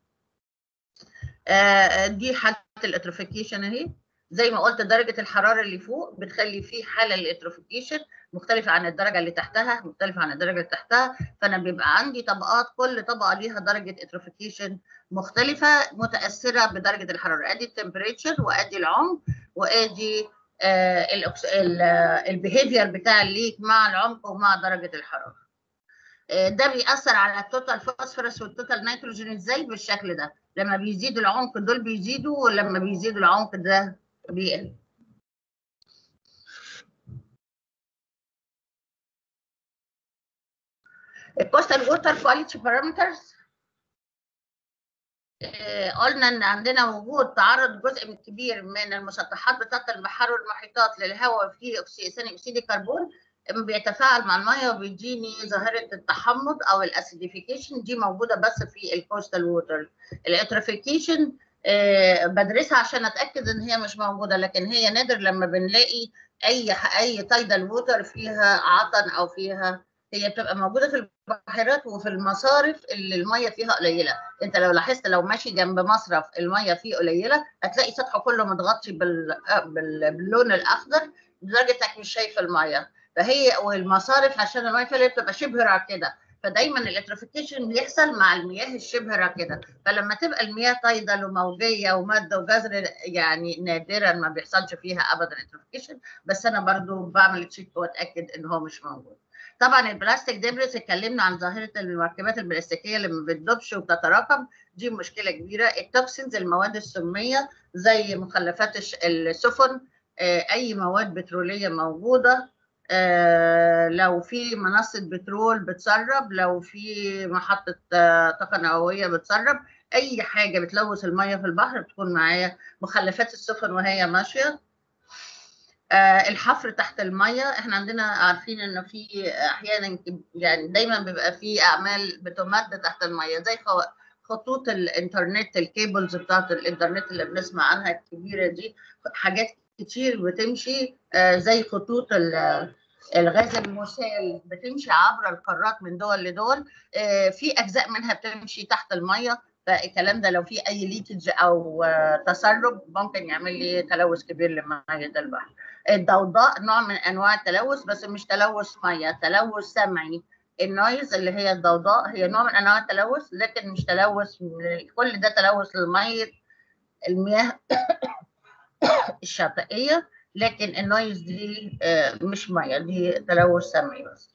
آه، دي حالة الاتروفيكيشن اهي زي ما قلت درجة الحرارة اللي فوق بتخلي فيه حالة للاتروفيكيشن مختلفة عن الدرجة اللي تحتها مختلفة عن الدرجة اللي تحتها فأنا بيبقى عندي طبقات كل طبقة ليها درجة اتروفيكيشن مختلفة متأثرة بدرجة الحرارة ادي التمبريتشر وادي العمق وادي البيهيفير بتاع الليك مع العمق ومع درجة الحرارة آه، ده بيأثر على التوتال فوسفورس والتوتال نيتروجين ازاي بالشكل ده لما بيزيد العمق دول بيزيدوا ولما بيزيد العمق ده بيقل الكوستال ووتر كواليتي بارامترز قلنا ان عندنا وجود تعرض جزء من كبير من المسطحات بتاعه البحار والمحيطات للهواء فيه أكسي- ثاني اكسيد الكربون لما بيتفاعل مع الميه وبيديني ظاهره التحمض او الاسيديفيكيشن دي موجوده بس في الكوستال ووتر الاترافيكيشن بدرسها عشان اتاكد ان هي مش موجوده لكن هي نادر لما بنلاقي اي اي تايدال ووتر فيها عطن او فيها هي بتبقى موجوده في البحيرات وفي المصارف اللي الميه فيها قليله انت لو لاحظت لو ماشي جنب مصرف الميه فيه قليله هتلاقي سطحه كله متغطي بال... بال... باللون الاخضر لدرجه انك مش شايف الميه فهي والمصارف عشان الميه فيها بتبقى شبه راكده فدايما الاترافيكيشن بيحصل مع المياه الشبه راكده فلما تبقى المياه تايدل وموجيه وماده وجذر يعني نادرا ما بيحصلش فيها ابدا اترافيكيشن بس انا برضو بعمل تشيك واتاكد ان هو مش موجود طبعا البلاستيك ديبريس اتكلمنا عن ظاهره المركبات البلاستيكيه اللي ما بتدوبش وبتتراكم دي مشكله كبيره التوكسينز المواد السميه زي مخلفات الش- السفن آه، اي مواد بتروليه موجوده آه، لو في منصه بترول بتسرب لو في محطه آه، طاقه نوويه بتسرب اي حاجه بتلوث الميه في البحر بتكون معايا مخلفات السفن وهي ماشيه آه، الحفر تحت الميه احنا عندنا عارفين انه في احيانا كب- يعني دايما بيبقى في اعمال بتمد تحت الميه زي خو- خطوط الانترنت الكيبلز بتاعت الانترنت اللي بنسمع عنها الكبيره دي حاجات كتير بتمشي آه، زي خطوط ال- الغاز المسال بتمشي عبر القارات من دول لدول آه، في اجزاء منها بتمشي تحت الميه فالكلام ده لو في اي ليكج او آه، تسرب ممكن يعمل لي تلوث كبير لميه البحر الضوضاء نوع من انواع التلوث بس مش تلوث ميه تلوث سمعي النويز اللي هي الضوضاء هي نوع من انواع التلوث لكن مش تلوث من- كل ده تلوث للميه المياه الشاطئيه لكن النويز دي آه، مش ميه دي تلوث سمعي بس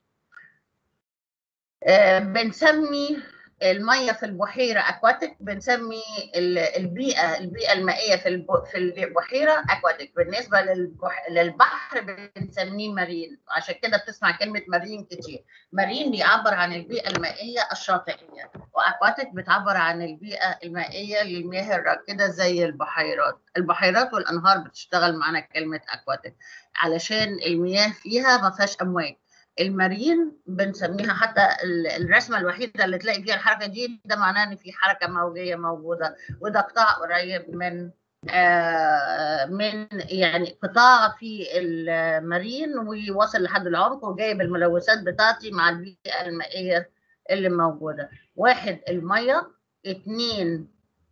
آه، بنسمي الميه في البحيره اكواتيك بنسمي ال- البيئه البيئه المائيه في الب- في البحيره اكواتيك بالنسبه للبح للبحر بنسميه مارين عشان كده بتسمع كلمه مارين كتير مارين بيعبر عن البيئه المائيه الشاطئيه واكواتيك بتعبر عن البيئه المائيه للمياه الراكده زي البحيرات البحيرات والانهار بتشتغل معانا كلمه اكواتيك علشان المياه فيها ما فيهاش امواج المارين بنسميها حتى ال- الرسمه الوحيده اللي تلاقي فيها الحركه دي ده معناه ان في حركه موجيه موجوده وده قطاع قريب من آه، من يعني قطاع في المارين ويوصل لحد العمق وجايب الملوثات بتاعتي مع البيئه المائيه اللي موجوده واحد الميه اثنين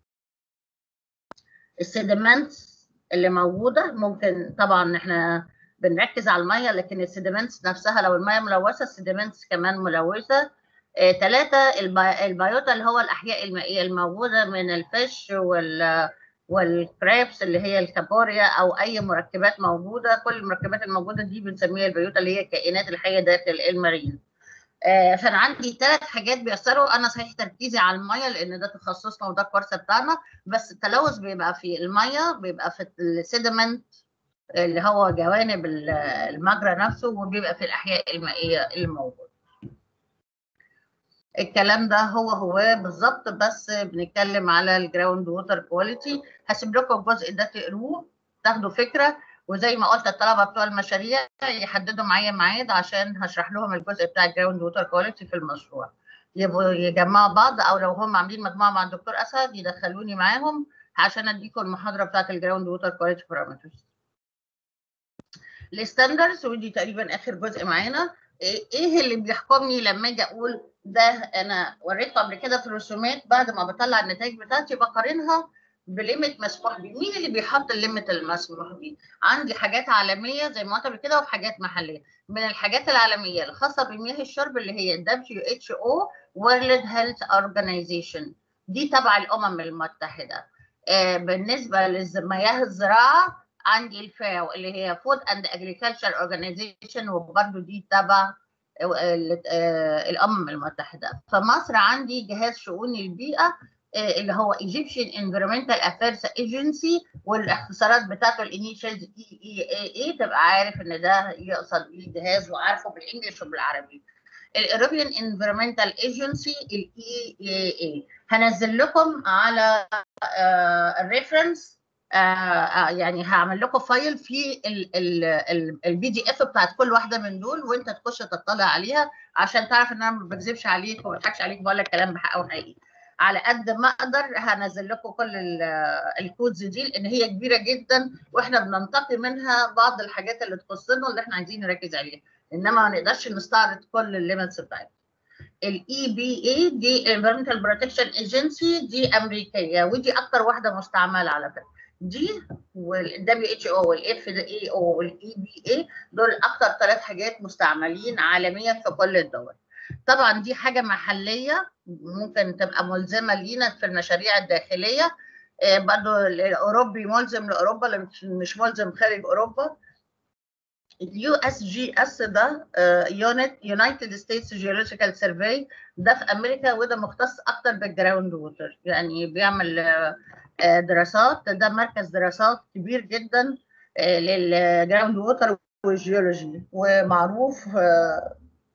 السيدمنتس اللي موجوده ممكن طبعا احنا بنركز على الميه لكن السيدمنتس نفسها لو الميه ملوثه السيدمنتس كمان ملوثه ثلاثة البيوتا اللي هو الأحياء المائية الموجودة من الفش وال والكريبس اللي هي الكابوريا او اي مركبات موجوده كل المركبات الموجوده دي بنسميها البيوتا اللي هي الكائنات الحيه داخل المارين آه، فانا عندي ثلاث حاجات بيأثروا انا صحيح تركيزي على الميه لان ده تخصصنا وده الكورس بتاعنا بس التلوث بيبقى في الميه بيبقى في السيدمنت اللي هو جوانب ال- المجرى نفسه وبيبقى في الاحياء المائيه الموجوده الكلام ده هو هو بالظبط بس بنتكلم على الجراوند ووتر كواليتي هسيب لكم الجزء ده تقروه تاخدوا فكره وزي ما قلت الطلبه بتوع المشاريع يحددوا معايا ميعاد عشان هشرح لهم الجزء بتاع الجراوند ووتر كواليتي في المشروع يبقوا يجمعوا بعض او لو هم عاملين مجموعه مع الدكتور اسد يدخلوني معاهم عشان اديكم المحاضره بتاعت الجراوند ووتر كواليتي بارامترز الستاندردز ودي تقريبا اخر جزء معانا ايه إيه اللي بيحكمني لما اجي اقول ده انا وريتكم قبل كده في الرسومات بعد ما بطلع النتائج بتاعتي بقارنها بليميت مسموح بيه مين اللي بيحط الليميت المسموح بيه عندي حاجات عالميه زي ما قلت قبل كده وحاجات محليه من الحاجات العالميه الخاصه بمياه الشرب اللي هي WHO World Health Organization دي تبع الامم المتحده آه بالنسبه لمياه الزراعه عندي الفاو اللي هي Food and Agriculture Organization وبرده دي تبع ال- آه، الامم المتحده فمصر عندي جهاز شؤون البيئه آه، اللي هو Egyptian Environmental Affairs Agency والاختصارات بتاعته الانيشالز اي اي اي تبقى عارف ان ده يقصد ايه جهاز وعارفه بالانجلش وبالعربي الاوروبيان انفيرمنتال ايجنسي الاي اي اي هنزل لكم على الريفرنس يعني هعمل لكم فايل فيه البي دي اف بتاعت كل واحده من دول وانت تخش تطلع عليها عشان تعرف ان انا ما بكذبش عليك وما بضحكش عليك بقول لك كلام بحقه حقيقي على قد ما اقدر هنزل لكم كل ال- الكودز دي لان هي كبيره جدا واحنا بننتقي منها بعض الحاجات اللي تخصنا اللي احنا عايزين نركز عليها انما ما نقدرش نستعرض كل الليمتس بتاعتها الاي بي اي دي Environmental Protection Agency دي امريكيه ودي اكتر واحده مستعمله على فكره دي والدبليو اتش او والاف اي او والاي بي اي دول اكتر ثلاث حاجات مستعملين عالميا في كل الدول طبعا دي حاجه محليه ممكن تبقى ملزمه لينا في المشاريع الداخليه آه، برضو الاوروبي ملزم لاوروبا لكن مش- مش ملزم خارج اوروبا اليو اس جي اس ده يونت يونايتد ستيتس جيولوجيكال سيرفي ده في امريكا وده مختص اكتر بالجراوند ووتر يعني بيعمل آه، آه، دراسات ده مركز دراسات كبير جدا آه، للجراوند ووتر والجيولوجي ومعروف آه،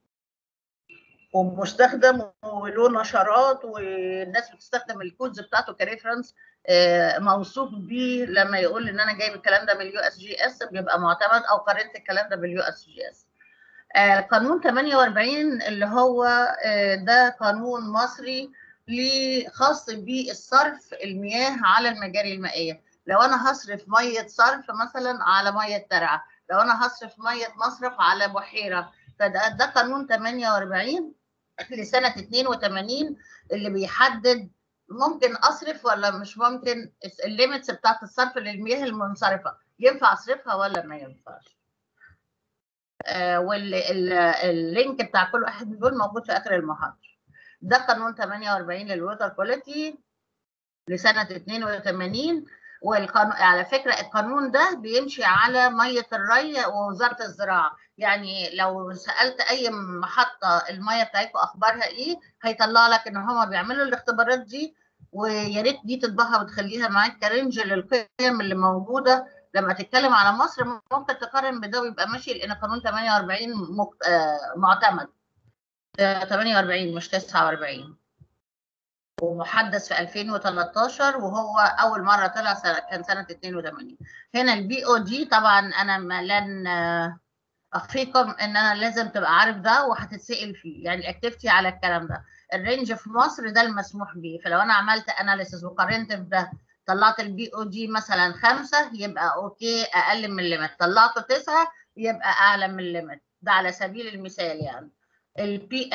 ومستخدم وله نشرات والناس بتستخدم الكودز بتاعته كريفرنس آه، موثوق بيه لما يقول ان انا جايب الكلام ده من اليو اس جي اس بيبقى معتمد او قارنت الكلام ده باليو اس جي اس قانون 48 اللي هو آه، ده قانون مصري ليه خاص بالصرف المياه على المجاري المائيه لو انا هصرف ميه صرف مثلا على ميه ترعه لو انا هصرف ميه مصرف على بحيره فده ده قانون 48 لسنه 82 اللي بيحدد ممكن اصرف ولا مش ممكن الليميتس بتاعت الصرف للمياه المنصرفه ينفع اصرفها ولا ما ينفعش آه واللينك بتاع كل واحد من دول موجود في اخر المحاضره ده قانون 48 للووتر كواليتي لسنه 82 والقانون على فكره القانون ده بيمشي على ميه الري ووزاره الزراعه يعني لو سالت اي محطه الميه بتاعتكم اخبارها ايه هيطلع لك ان هم بيعملوا الاختبارات دي ويا ريت دي تطبعها وتخليها معاك كرنج للقيم اللي موجوده لما تتكلم على مصر ممكن تقارن بده ويبقى ماشي لان قانون 48 مك... آه معتمد آه 48 مش 49 ومحدث في 2013 وهو اول مره طلع سنة كان سنه 82 هنا البي او دي طبعا انا ما لن اخفيكم ان انا لازم تبقى عارف ده وهتتسال فيه يعني الاكتيفيتي على الكلام ده الرينج في مصر ده المسموح به فلو انا عملت اناليسيس وقارنت في ده طلعت البي او دي مثلا خمسة يبقى اوكي اقل من الليمت طلعته تسعة يبقى اعلى من الليمت ده على سبيل المثال يعني البي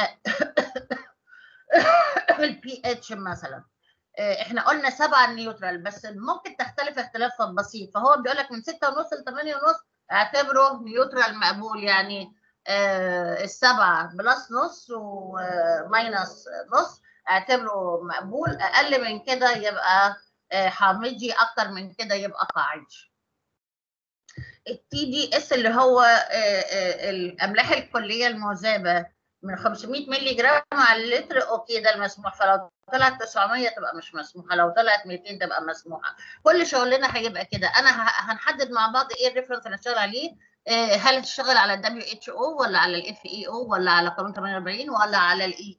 البي اتش مثلا احنا قلنا سبعة نيوترال بس ممكن تختلف اختلاف بسيط فهو بيقول لك من ستة ونص ل 8 ونص اعتبره نيوترال مقبول يعني آه السبعة بلس نص وماينس نص اعتبره مقبول اقل من كده يبقى آه، حامضي اكتر من كده يبقى قاعدي التي دي اس اللي هو آه، آه، الاملاح الكليه المذابه من 500 مللي جرام على اللتر اوكي ده المسموح فلو طلعت 900 تبقى مش مسموحه لو طلعت 200 تبقى مسموحه كل شغلنا هيبقى كده انا ه- هنحدد مع بعض ايه الريفرنس اللي هشتغل عليه آه، هل هتشتغل على الدبليو اتش او ولا على الاف اي او ولا على قانون 48 ولا على الاي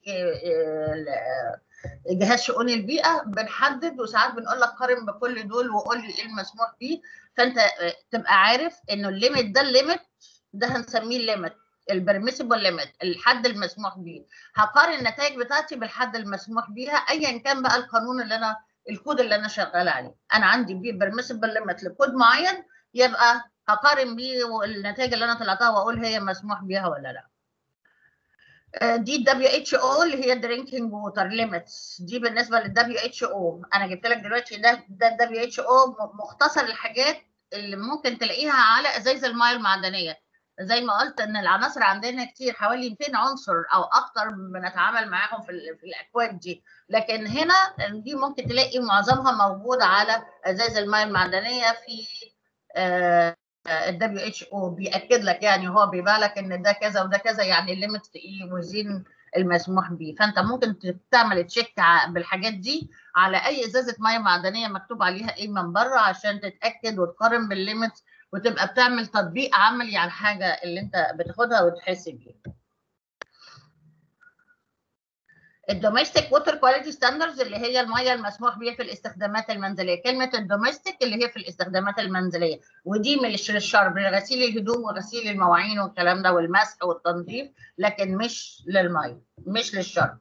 جهاز شؤون البيئه بنحدد وساعات بنقول لك قارن بكل دول وقول لي ايه المسموح بيه فانت آه، تبقى عارف انه الليميت ده الليميت ده هنسميه الليميت البرميسيبل ليميت الحد المسموح بيه هقارن النتائج بتاعتي بالحد المسموح بيها ايا كان بقى القانون اللي انا الكود اللي انا شغال عليه انا عندي بيه برميسيبل ليميت لكود معين يبقى هقارن بيه النتائج اللي انا طلعتها واقول هي مسموح بيها ولا لا آه، دي الدبليو اتش او اللي هي درينكينج ووتر ليميتس دي بالنسبه للدبليو اتش او انا جبت لك دلوقتي ده ده الدبليو اتش او مختصر الحاجات اللي ممكن تلاقيها على ازايز الميه المعدنيه زي ما قلت ان العناصر عندنا كتير حوالي 200 عنصر او اكتر بنتعامل معاهم في, ال- في الاكواد دي لكن هنا دي ممكن تلاقي معظمها موجود على ازايز الميه المعدنيه في الدبليو اتش او بياكد لك يعني هو بيبقى لك ان ده كذا وده كذا يعني الليمت ايه وزين المسموح بيه فانت ممكن ت- تعمل تشيك ع- بالحاجات دي على اي ازازه ميه معدنيه مكتوب عليها ايه من بره عشان تتاكد وتقارن بالليمت وتبقى بتعمل تطبيق عملي على الحاجه اللي انت بتاخدها وتحاسب بيها الدوميستيك ووتر كواليتي ستاندردز اللي هي الميه المسموح بيها في الاستخدامات المنزليه كلمه الدوميستيك اللي هي في الاستخدامات المنزليه ودي مش للشرب لغسيل الهدوم وغسيل المواعين والكلام ده والمسح والتنظيف لكن مش للميه مش للشرب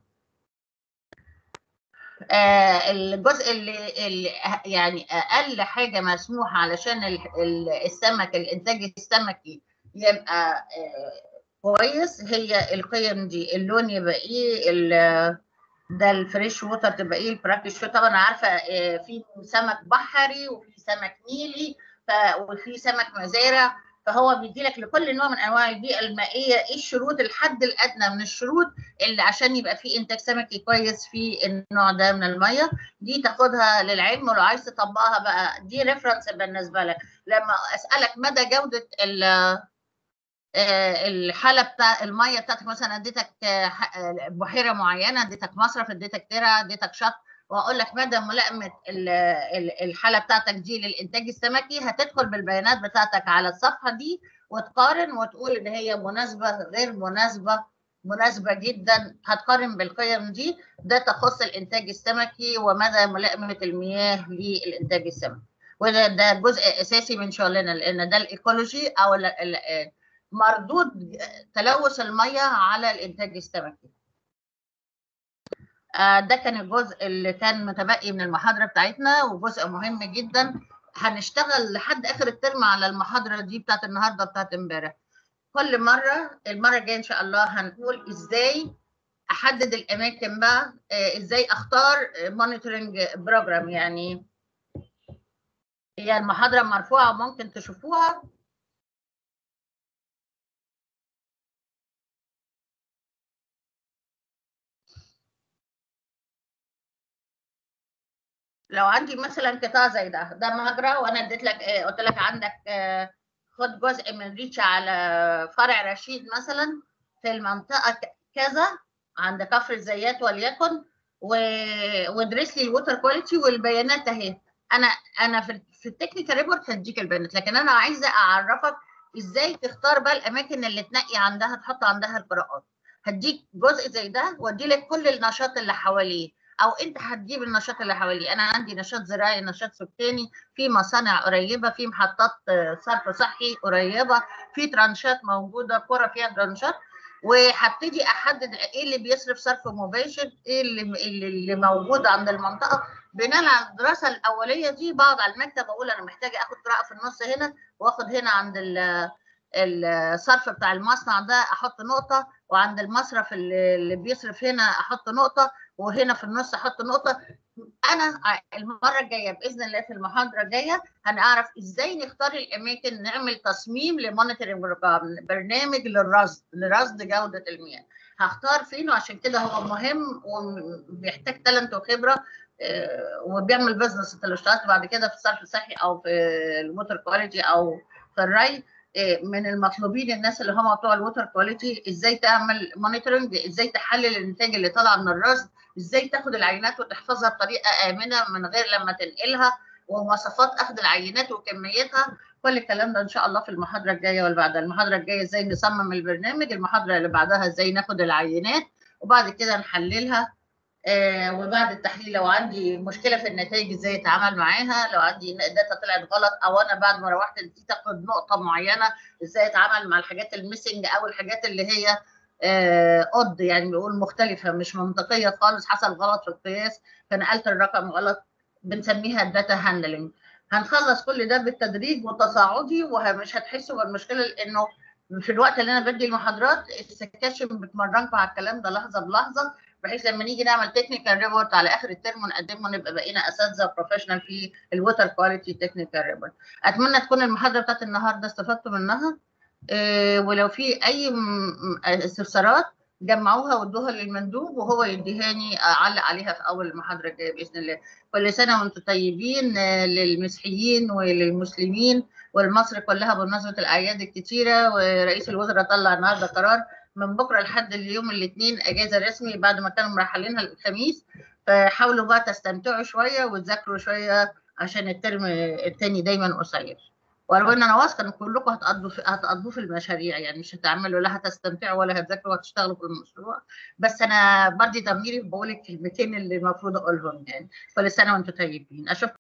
آه الجزء اللي, اللي يعني اقل حاجه مسموحه علشان ال- ال- السمك الانتاج السمكي يبقى آه كويس هي القيم دي اللون يبقى ايه ال- ده الفريش ووتر تبقى ايه البراكتس شو طبعا عارفه آه، في سمك بحري وفي سمك نيلي ف- وفي سمك مزارع فهو بيدي لك لكل نوع من انواع البيئه المائيه ايه الشروط الحد الادنى من الشروط اللي عشان يبقى في انتاج سمكي كويس في النوع ده من الميه دي تاخدها للعلم ولو عايز تطبقها بقى دي ريفرنس بالنسبه لك لما اسالك مدى جوده ال- آه، الحاله بتاع الميه بتاعتك مثلا اديتك آه، ح- آه، بحيره معينه اديتك مصرف اديتك ترعه اديتك شط واقول لك مدى ملائمه ال- ال- الحاله بتاعتك دي للانتاج السمكي هتدخل بالبيانات بتاعتك على الصفحه دي وتقارن وتقول ان هي مناسبه غير مناسبه مناسبه جدا هتقارن بالقيم دي ده تخص الانتاج السمكي ومدى ملائمه المياه للانتاج السمكي وده ده جزء اساسي من شغلنا لان ده الايكولوجي او ال- ال- مردود تلوث الميه على الانتاج السمكي آه، ده كان الجزء اللي كان متبقي من المحاضره بتاعتنا وجزء مهم جدا هنشتغل لحد اخر الترم على المحاضره دي بتاعت النهارده بتاعت امبارح كل مره المره الجايه ان شاء الله هنقول ازاي احدد الاماكن بقى آه، ازاي اختار مونيتورنج بروجرام يعني هي المحاضره مرفوعه وممكن تشوفوها لو عندي مثلا قطاع زي ده ده مجرى وانا اديت لك آه، قلت لك عندك آه، خد جزء من ريتش على فرع رشيد مثلا في المنطقه ك- كذا عند كفر الزيات وليكن و- وادرس لي الووتر كواليتي والبيانات اهي انا انا في في التكنيكال ريبورت هديك البيانات لكن انا عايزه اعرفك ازاي تختار بقى الاماكن اللي تنقي عندها تحط عندها القراءات هديك جزء زي ده وادي لك كل النشاط اللي حواليه او انت هتجيب النشاط اللي حواليه انا عندي نشاط زراعي نشاط سكاني في مصانع قريبه في محطات آه، صرف صحي قريبه في ترانشات موجوده قرى فيها ترانشات وهبتدي احدد ايه اللي بيصرف صرف مباشر ايه اللي اللي اللي موجود عند المنطقه بناء على الدراسه الاوليه دي بقعد على المكتب اقول انا محتاجه اخد قراءه في النص هنا واخد هنا عند ال- الصرف بتاع المصنع ده احط نقطه وعند المصرف اللي اللي بيصرف هنا احط نقطه وهنا في النص احط نقطه انا المره الجايه باذن الله في المحاضره الجايه هنعرف ازاي نختار الاماكن نعمل تصميم لمونيتورنج برنامج للرصد لرصد جوده المياه هختار فين وعشان كده هو مهم وبيحتاج تالنت وخبره آه، وبيعمل بزنس انت لو اشتغلت بعد كده في الصرف الصحي او في الووتر كواليتي او في الري آه، من المطلوبين الناس اللي هم بتوع الووتر كواليتي ازاي تعمل مونيتورنج ازاي تحلل الانتاج اللي طالع من الرصد ازاي تاخد العينات وتحفظها بطريقه امنه من غير لما تنقلها ومواصفات اخذ العينات وكميتها كل الكلام ده ان شاء الله في المحاضره الجايه واللي بعدها المحاضره الجايه ازاي نصمم البرنامج المحاضره اللي بعدها ازاي ناخد العينات وبعد كده نحللها آه وبعد التحليل لو عندي مشكله في النتائج ازاي اتعامل معاها لو عندي داتا طلعت غلط او انا بعد ما روحت نسيت اخد نقطه معينه ازاي اتعامل مع الحاجات الميسنج او الحاجات اللي هي اود يعني بيقول مختلفه مش منطقيه خالص حصل غلط في القياس فنقلت الرقم غلط بنسميها الداتا هاندلنج هنخلص كل ده بالتدريج وتصاعدي ومش هتحسوا بالمشكله لانه في الوقت اللي انا بدي المحاضرات السكاشن بتمرنكم على الكلام ده لحظه بلحظه بحيث لما نيجي نعمل تكنيكال ريبورت على اخر الترم ونقدمه نبقى بقينا اساتذه بروفيشنال في الووتر كواليتي تكنيكال ريبورت اتمنى تكون المحاضره بتاعت النهارده استفدتوا منها إيه ولو في اي استفسارات جمعوها وادوها للمندوب وهو يديهاني اعلق عليها في اول المحاضره الجايه باذن الله كل سنه وانتم طيبين للمسيحيين وللمسلمين ولمصر كلها بمناسبه الاعياد الكتيره ورئيس الوزراء طلع النهارده قرار من بكره لحد اليوم الاثنين اجازه رسمي بعد ما كانوا مرحلينها الخميس فحاولوا بقى تستمتعوا شويه وتذاكروا شويه عشان الترم الثاني دايما قصير ولو ان انا واثقه ان كلكم هتقضوا في هتقضوا في المشاريع يعني مش هتعملوا لا هتستمتعوا ولا هتذاكروا وهتشتغلوا في المشروع بس انا برضي ضميري بقول الكلمتين اللي المفروض اقولهم يعني كل سنه وانتم طيبين اشوفكم